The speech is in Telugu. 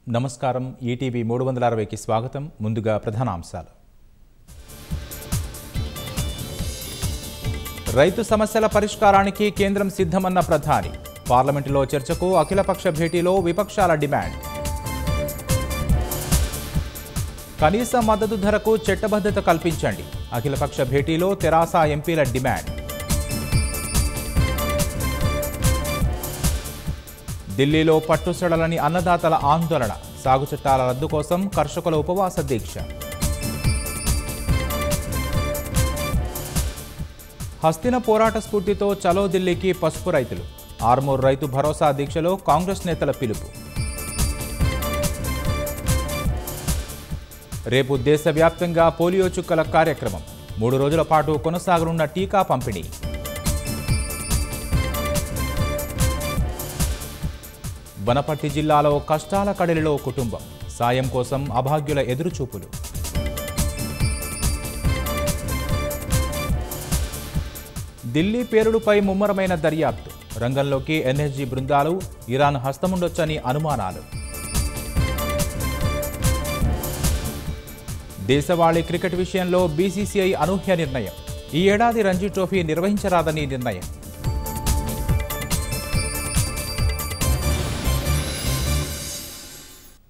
నమస్కారం ఈటీవీ మూడు వందల అరవైకి స్వాగతం ముందుగా ప్రధానాంశాలు రైతు సమస్యల పరిష్కారానికి కేంద్రం సిద్ధమన్న ప్రధాని పార్లమెంటులో చర్చకు అఖిలపక్ష భేటీలో విపక్షాల డిమాండ్ కనీస మద్దతు ధరకు చట్టబద్ధత కల్పించండి అఖిలపక్ష భేటీలో తెరాస ఎంపీల డిమాండ్ ఢిల్లీలో పట్టుసడలని అన్నదాతల ఆందోళన సాగు చట్టాల రద్దు కోసం కర్షకుల ఉపవాస దీక్ష హస్తిన పోరాట స్ఫూర్తితో చలో ఢిల్లీకి పసుపు రైతులు ఆర్మూర్ రైతు భరోసా దీక్షలో కాంగ్రెస్ నేతల పిలుపు రేపు దేశవ్యాప్తంగా పోలియో చుక్కల కార్యక్రమం మూడు రోజుల పాటు కొనసాగనున్న టీకా పంపిణీ వనపర్తి జిల్లాలో కష్టాల కడలిలో కుటుంబం సాయం కోసం అభాగ్యుల ఎదురుచూపులు ఢిల్లీ పేరుడుపై ముమ్మరమైన దర్యాప్తు రంగంలోకి ఎన్ఎస్జీ బృందాలు ఇరాన్ హస్తముండొచ్చని అనుమానాలు దేశవాళీ క్రికెట్ విషయంలో బీసీసీఐ అనూహ్య నిర్ణయం ఈ ఏడాది రంజీ ట్రోఫీ నిర్వహించరాదని నిర్ణయం